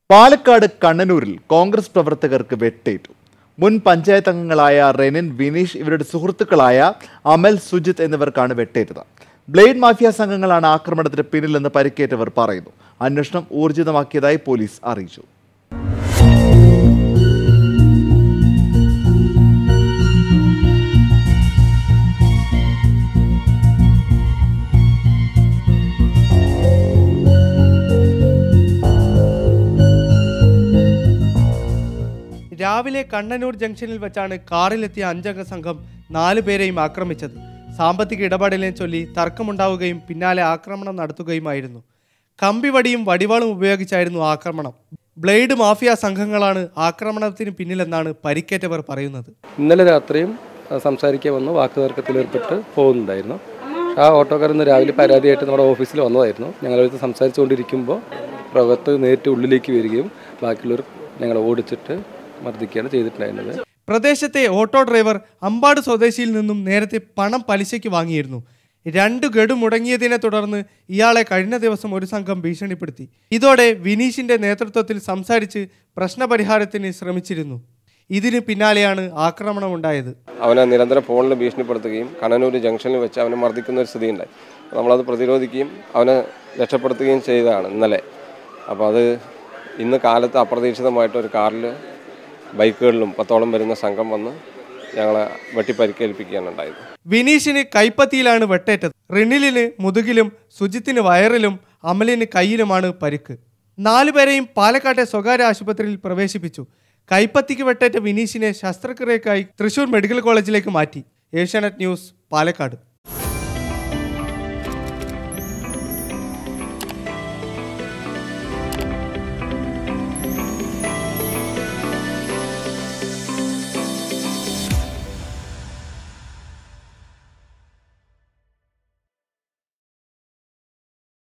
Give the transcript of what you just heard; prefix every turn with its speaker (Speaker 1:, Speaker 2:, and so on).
Speaker 1: പാലക്കാട് കണ്ണനൂരിൽ കോൺഗ്രസ് പ്രവർത്തകർക്ക് വെട്ടേറ്റു മുൻ പഞ്ചായത്ത് അംഗങ്ങളായ റെനിൻ വിനീഷ് ഇവരുടെ സുഹൃത്തുക്കളായ അമൽ സുജിത് എന്നിവർക്കാണ് വെട്ടേറ്റത് ബ്ലേഡ് മാഫിയ സംഘങ്ങളാണ് ആക്രമണത്തിന് പിന്നിലെന്ന് പരിക്കേറ്റവർ പറയുന്നു അന്വേഷണം ഊർജിതമാക്കിയതായി പോലീസ് അറിയിച്ചു
Speaker 2: രാവിലെ കണ്ണനൂർ ജംഗ്ഷനിൽ വെച്ചാണ് കാറിലെത്തിയ അഞ്ചംഗ സംഘം നാലു പേരെയും ആക്രമിച്ചത് സാമ്പത്തിക ഇടപാടിനെ ചൊല്ലി തർക്കമുണ്ടാവുകയും പിന്നാലെ ആക്രമണം നടത്തുകയുമായിരുന്നു കമ്പിവടിയും വടിവാളും ഉപയോഗിച്ചായിരുന്നു ആക്രമണം ബ്ലേഡ് മാഫിയ സംഘങ്ങളാണ് ആക്രമണത്തിന് പിന്നിലെന്നാണ് പരിക്കേറ്റവർ പറയുന്നത്
Speaker 3: ഇന്നലെ രാത്രിയും ആ, സംസാരിക്കാൻ വന്ന് വാക്ക് തർക്കത്തിലേർപ്പെട്ട് പോകുന്നുണ്ടായിരുന്നു ആ ഓട്ടോക്കാരൻ ഇന്ന് രാവിലെ പരാതിയായിട്ട് നമ്മുടെ ഓഫീസിൽ വന്നതായിരുന്നു ഞങ്ങളടുത്ത് സംസാരിച്ചുകൊണ്ടിരിക്കുമ്പോൾ പ്രകത്ത് നേരിട്ട് ഉള്ളിലേക്ക് വരികയും ബാക്കിയുള്ളവർ ഞങ്ങളെ ഓടിച്ചിട്ട് മർദ്ദിക്കുകയാണ് ചെയ്തിട്ടുണ്ടായിരുന്നത്
Speaker 2: പ്രദേശത്തെ ഓട്ടോ ഡ്രൈവർ അമ്പാട് സ്വദേശിയിൽ നിന്നും നേരത്തെ പണം പലിശയ്ക്ക് വാങ്ങിയിരുന്നു രണ്ട് ഗഡു മുടങ്ങിയതിനെ തുടർന്ന് ഇയാളെ കഴിഞ്ഞ ദിവസം ഒരു സംഘം ഭീഷണിപ്പെടുത്തി ഇതോടെ വിനീഷിന്റെ നേതൃത്വത്തിൽ സംസാരിച്ച് പ്രശ്നപരിഹാരത്തിന് ശ്രമിച്ചിരുന്നു ഇതിന് പിന്നാലെയാണ് ആക്രമണം ഉണ്ടായത്
Speaker 4: അവനെ നിരന്തരം ഫോണിൽ ഭീഷണിപ്പെടുത്തുകയും കണ്ണനൂർ ജംഗ്ഷനിൽ വെച്ച് അവനെ മർദ്ദിക്കുന്ന ഒരു സ്ഥിതി ഉണ്ടായി നമ്മളത് പ്രതിരോധിക്കുകയും അവനെ രക്ഷപ്പെടുത്തുകയും ചെയ്തതാണ് ഇന്നലെ അപ്പോൾ അത് ഇന്ന് കാലത്ത് അപ്രതീക്ഷിതമായിട്ട് ഒരു കാറിൽ ബൈക്കുകളിലും പത്തോളം വരുന്ന സംഘം വന്ന് ഞങ്ങളെ വെട്ടിപ്പരിക്കേൽപ്പിക്കുകയാണ് ഉണ്ടായത്
Speaker 2: വിനീഷിന് കൈപ്പത്തിയിലാണ് വെട്ടേറ്റത് റിനിലിന് മുതുകിലും സുജിത്തിന് വയറിലും അമലിന് കയ്യിലുമാണ് പരിക്ക് നാലുപേരെയും പാലക്കാട്ടെ സ്വകാര്യ ആശുപത്രിയിൽ പ്രവേശിപ്പിച്ചു കൈപ്പത്തിക്ക് വെട്ടേറ്റ വിനീഷിനെ ശസ്ത്രക്രിയക്കായി തൃശൂർ മെഡിക്കൽ കോളേജിലേക്ക് മാറ്റി ഏഷ്യാനെറ്റ് ന്യൂസ് പാലക്കാട്